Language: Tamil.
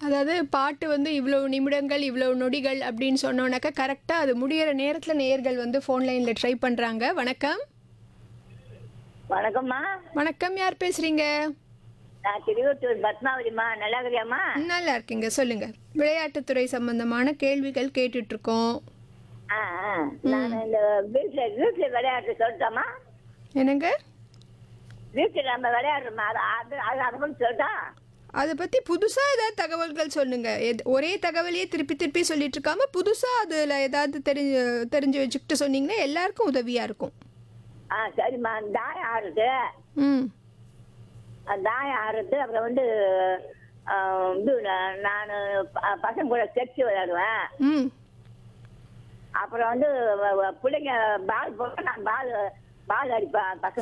அதாவது பாட்டு வந்து இவ்வளவு நிமிடங்கள் இவ்வளவு நொடிகள் அப்படின்னு சொன்னோன்னாக்கா கரெக்டாக அது முடியிற நேரத்தில் நேயர்கள் வந்து ஃபோன் லைனில் ட்ரை பண்ணுறாங்க வணக்கம் வணக்கம்மா வணக்கம் யார் பேசுறீங்க நான் திருவத்தூர் பத்மாவதிம்மா நல்லா இருக்கிறியாம்மா நல்லா இருக்கீங்க சொல்லுங்க விளையாட்டுத்துறை சம்பந்தமான கேள்விகள் கேட்டுட்டு இருக்கோம் ஆ ஆ நான் இந்த வீட்டில் வீட்டில் விளையாட்டு சொல்லட்டாமா என்னங்க வீட்டில் நம்ம விளையாடுறோமா அது அது அது அதை மட்டும் சொல்லட்டா அதை பற்றி புதுசாக ஏதாவது தகவல்கள் சொல்லுங்க எத்- ஒரே தகவலையே திருப்பி திருப்பி சொல்லிட்டு இருக்காம புதுசாக அதில் ஏதாவது தெரிஞ்சு தெரிஞ்சு வச்சுக்கிட்டு சொன்னீங்கன்னா எல்லாருக்கும் உதவியாக இருக்கும் ஆ சரிம்மா தாயம் ஆடுறது ம் அஹ் தாயம் ஆடுறது அப்புறம் வந்து ஆஹ், இது நான் பசங்க கூட செக்ஸ் விளையாடுவேன் ம் அப்புறம் வந்து வ- வ- பிள்ளைங்க பால் போட்டு நான் பால் பால் அடிப்பேன் பசங்க